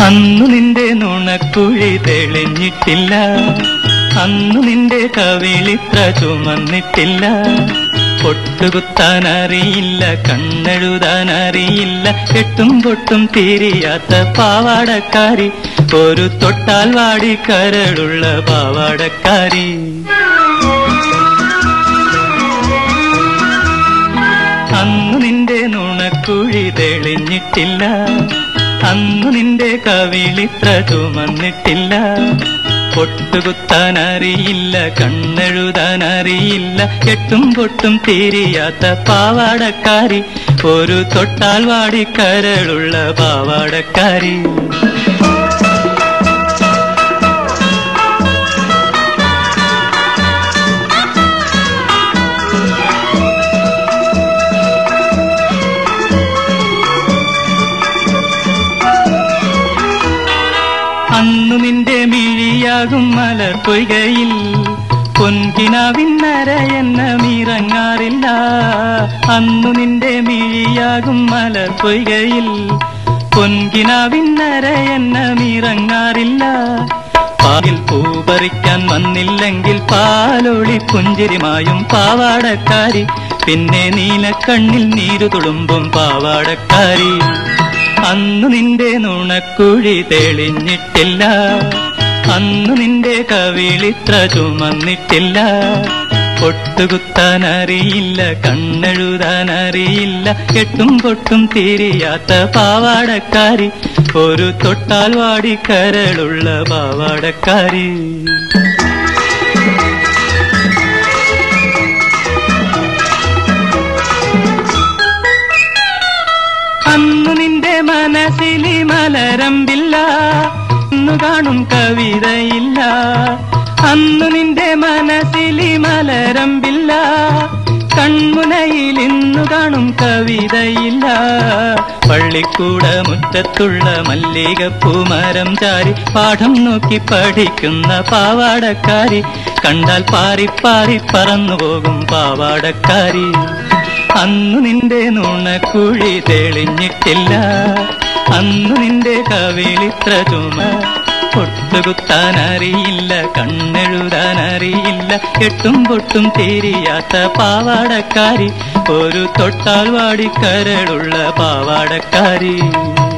അന്നു നിന്റെ നുണക്കുഴി തെളിഞ്ഞിട്ടില്ല അന്നു നിന്റെ കവിളിത്ര ചുമന്നിട്ടില്ല പൊട്ടുകുത്താൻ അറിയില്ല കണ്ണെഴുതാൻ അറിയില്ല കെട്ടും പൊട്ടും തിരിയാത്ത പാവാടക്കാരി ഒരു തൊട്ടാൽ വാടി കരളുള്ള പാവാടക്കാരി അന്നു നിന്റെ നുണക്കുഴി തെളിഞ്ഞിട്ടില്ല അന്നു നിന്റെ കവിളിത്ര ചുമന്നിട്ടില്ല പൊട്ടുകുത്താൻ അറിയില്ല കണ്ണെഴുതാൻ അറിയില്ല കെട്ടും പൊട്ടും തിരിയാത്ത പാവാടക്കാരി ഒരു തൊട്ടാൽ വാടി കരളുള്ള പാവാടക്കാരി അന്നു നിന്റെ മിഴിയാകും മലർ പൊയ്കയിൽ പൊൻകിനാവിന്നര എന്ന മീറങ്ങാറില്ല അന്നു നിന്റെ മിഴിയാകും മലർ പൊയ്കയിൽ പൊൻകിനാവിന്നര എന്ന മീറങ്ങാറില്ല പാലിൽ പൂ പറിക്കാൻ വന്നില്ലെങ്കിൽ പാലൊളി പുഞ്ചിരിമായും പാവാടക്കാരി പിന്നെ നീലക്കണ്ണിൽ നീരു തുളുമ്പും പാവാടക്കാരി അന്നു നിന്റെ നുണക്കുഴി തെളിഞ്ഞിട്ടില്ല അന്നു നിന്റെ കവിളിത്ര ചുമന്നിട്ടില്ല പൊട്ടുകുത്താൻ അറിയില്ല കണ്ണെഴുതാൻ അറിയില്ല കെട്ടും പൊട്ടും തിരിയാത്ത പാവാടക്കാരി ഒരു തൊട്ടാൽ വാടി കരളുള്ള പാവാടക്കാരി അന്നു നിന്റെ മനസ്സിലി മലരമ്പില്ല ഇന്നു കാണും കവിതയില്ല അന്നു നിന്റെ മനസ്സിലി മലരമ്പില്ല കൺമുനയിൽ ഇന്നു കാണും കവിതയില്ല പള്ളിക്കൂട മുറ്റത്തുള്ള മല്ലികപ്പൂമരം ചാരി പാഠം നോക്കി പഠിക്കുന്ന പാവാടക്കാരി കണ്ടാൽ പാറി പാറി പറന്നു പോകും പാവാടക്കാരി അന്നു നിന്റെ നുണക്കുഴി തെളിഞ്ഞിട്ടില്ല അന്നു നിന്റെ കവിളിത്ര ചുമ പൊട്ടുകുത്താൻ അറിയില്ല കണ്ണെഴുതാൻ അറിയില്ല കെട്ടും പൊട്ടും തിരിയാത്ത പാവാടക്കാരി ഒരു തൊട്ടാൽ വാടി കരളുള്ള പാവാടക്കാരി